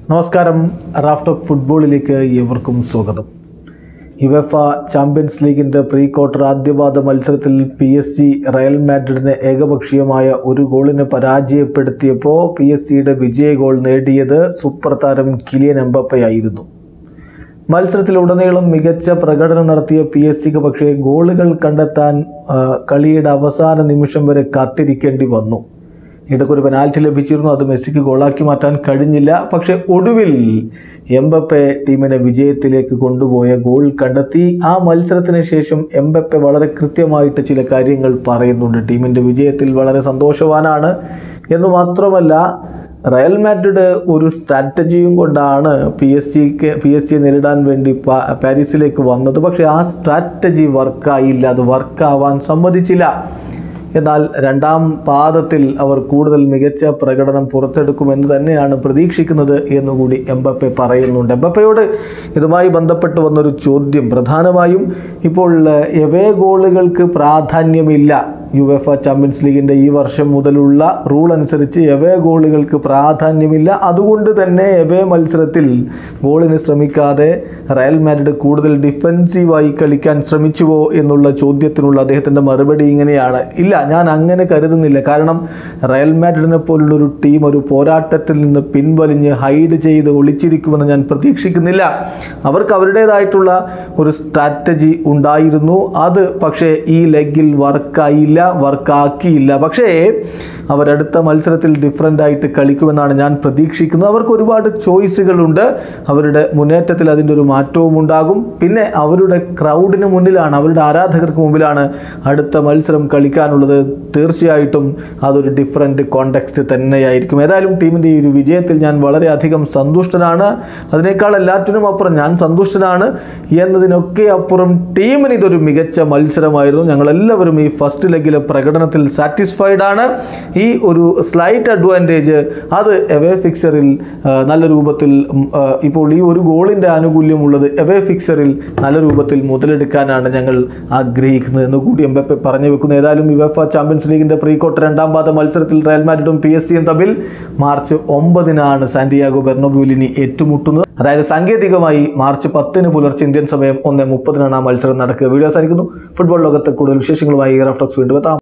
നമസ്കാരം റാഫ്റ്റോക്ക് ഫുട്ബോളിലേക്ക് ഏവർക്കും സ്വാഗതം യുവഫ ചാമ്പ്യൻസ് ലീഗിൻ്റെ പ്രീ ക്വാർട്ടർ ആദ്യപാദ മത്സരത്തിൽ പി എസ് ജി റയൽ മാഡ്രിഡിനെ ഏകപക്ഷീയമായ ഒരു ഗോളിന് പരാജയപ്പെടുത്തിയപ്പോൾ പി എസ് ജിയുടെ വിജയ ഗോൾ നേടിയത് സൂപ്പർ താരം കിലിയൻ എംബപ്പയായിരുന്നു മത്സരത്തിലുടനീളം മികച്ച പ്രകടനം നടത്തിയ പി എസ് സിക്ക് പക്ഷേ ഗോളുകൾ കണ്ടെത്താൻ ആ, കളിയുടെ അവസാന നിമിഷം വരെ കാത്തിരിക്കേണ്ടി വന്നു ഇടയ്ക്കൊരു പെനാൽറ്റി ലഭിച്ചിരുന്നു അത് മെസ്സിക്ക് ഗോളാക്കി മാറ്റാൻ കഴിഞ്ഞില്ല പക്ഷേ ഒടുവിൽ എംബപ്പെ ടീമിനെ വിജയത്തിലേക്ക് കൊണ്ടുപോയ ഗോൾ കണ്ടെത്തി ആ മത്സരത്തിന് ശേഷം എംബപ്പെ വളരെ കൃത്യമായിട്ട് ചില കാര്യങ്ങൾ പറയുന്നുണ്ട് ടീമിൻ്റെ വിജയത്തിൽ വളരെ സന്തോഷവാനാണ് എന്ന് മാത്രമല്ല റയൽ മാഡ്രിഡ് ഒരു സ്ട്രാറ്റജിയും കൊണ്ടാണ് പി എസ് ജിക്ക് പി എസ് ജിയെ നേരിടാൻ വേണ്ടി പാ- പാരീസിലേക്ക് വന്നത് പക്ഷേ ആ സ്ട്രാറ്റജി വർക്കായില്ല അത് വർക്കാവാൻ സമ്മതിച്ചില്ല എന്നാൽ രണ്ടാം പാദത്തിൽ അവർ കൂടുതൽ മികച്ച പ്രകടനം പുറത്തെടുക്കുമെന്ന് തന്നെയാണ് പ്രതീക്ഷിക്കുന്നത് എന്നുകൂടി എംബപ്പെ പറയുന്നുണ്ട് എംബപ്പയോട് ഇതുമായി ബന്ധപ്പെട്ട് വന്നൊരു ചോദ്യം പ്രധാനമായും ഇപ്പോൾ എവേ ഗോളുകൾക്ക് പ്രാധാന്യമില്ല യു എഫ് ചാമ്പ്യൻസ് ലീഗിൻ്റെ ഈ വർഷം മുതലുള്ള റൂൾ അനുസരിച്ച് എവേ ഗോളുകൾക്ക് പ്രാധാന്യമില്ല അതുകൊണ്ട് തന്നെ എവേ മത്സരത്തിൽ ഗോളിന് ശ്രമിക്കാതെ റയൽ മാഡ്രിഡ് കൂടുതൽ ഡിഫെൻസീവായി കളിക്കാൻ ശ്രമിച്ചുവോ എന്നുള്ള ചോദ്യത്തിനുള്ള അദ്ദേഹത്തിൻ്റെ മറുപടി ഇങ്ങനെയാണ് ഇല്ല ഞാൻ അങ്ങനെ കരുതുന്നില്ല കാരണം റയൽ മാഡ്രിഡിനെ പോലുള്ള ഒരു ടീം ഒരു പോരാട്ടത്തിൽ നിന്ന് പിൻവലിഞ്ഞ് ഹൈഡ് ചെയ്ത് ഒളിച്ചിരിക്കുമെന്ന് ഞാൻ പ്രതീക്ഷിക്കുന്നില്ല അവർക്ക് അവരുടേതായിട്ടുള്ള ഒരു സ്ട്രാറ്റജി ഉണ്ടായിരുന്നു അത് പക്ഷേ ഈ ലെഗിൽ വർക്കായില്ല വർക്കാക്കിയില്ല പക്ഷേ അവരടുത്ത മത്സരത്തിൽ ഡിഫറൻ്റ് ആയിട്ട് കളിക്കുമെന്നാണ് ഞാൻ പ്രതീക്ഷിക്കുന്നത് അവർക്ക് ഒരുപാട് ചോയ്സുകളുണ്ട് അവരുടെ മുന്നേറ്റത്തിൽ അതിൻ്റെ ഒരു മാറ്റവും ഉണ്ടാകും പിന്നെ അവരുടെ ക്രൗഡിന് മുന്നിലാണ് അവരുടെ ആരാധകർക്ക് മുമ്പിലാണ് അടുത്ത മത്സരം കളിക്കാനുള്ളത് തീർച്ചയായിട്ടും അതൊരു ഡിഫറെൻറ്റ് കോണ്ടെക്സ്റ്റ് തന്നെയായിരിക്കും ഏതായാലും ടീമിൻ്റെ ഈ ഒരു വിജയത്തിൽ ഞാൻ വളരെയധികം സന്തുഷ്ടനാണ് അതിനേക്കാൾ എല്ലാറ്റിനും അപ്പുറം ഞാൻ സന്തുഷ്ടനാണ് എന്നതിനൊക്കെ അപ്പുറം ടീമിന് ഇതൊരു മികച്ച മത്സരമായിരുന്നു ഞങ്ങളെല്ലാവരും ഈ ഫസ്റ്റ് ലെഗിലെ പ്രകടനത്തിൽ സാറ്റിസ്ഫൈഡ് ആണ് ഈ ഒരു സ്ലൈറ്റ് അഡ്വാൻറ്റേജ് അത് എവേ ഫിക്സറിൽ ആ, നല്ല രൂപത്തിൽ ഉം, ആ, ഇപ്പോൾ ഈ ഒരു ഗോളിൻ്റെ ആനുകൂല്യമുള്ളത് എവേ ഫിക്സറിൽ നല്ല രൂപത്തിൽ മുതലെടുക്കാനാണ് ഞങ്ങൾ ആഗ്രഹിക്കുന്നത് എന്ന് കൂടി എംബപ്പെ പറഞ്ഞു വെക്കുന്നു ഏതായാലും യുവഫ ചാമ്പ്യൻസ് ലീഗിൻ്റെ പ്രീ ക്വാർട്ടർ രണ്ടാം പാദ മത്സരത്തിൽ റയൽ മാഡ്രിഡും പി എസ് സിയും തമ്മിൽ മാർച്ച് ഒമ്പതിനാണ് സാന്റിയാഗോ ബെർണബുലിനി ഏറ്റുമുട്ടുന്നത് അതായത് സാങ്കേതികമായി മാർച്ച് പത്തിന് പുലർച്ചെ ഇന്ത്യൻ സമയം ഒന്ന് മുപ്പതിനാണ് ആ മത്സരം നടക്കുക വീഡിയോ സാധിക്കുന്നു ഫുട്ബോൾ ലോകത്തെ കൂടുതൽ വിശേഷങ്ങളുമായി റഫ്റ്റോക്സ് വീണ്ടും എത്താം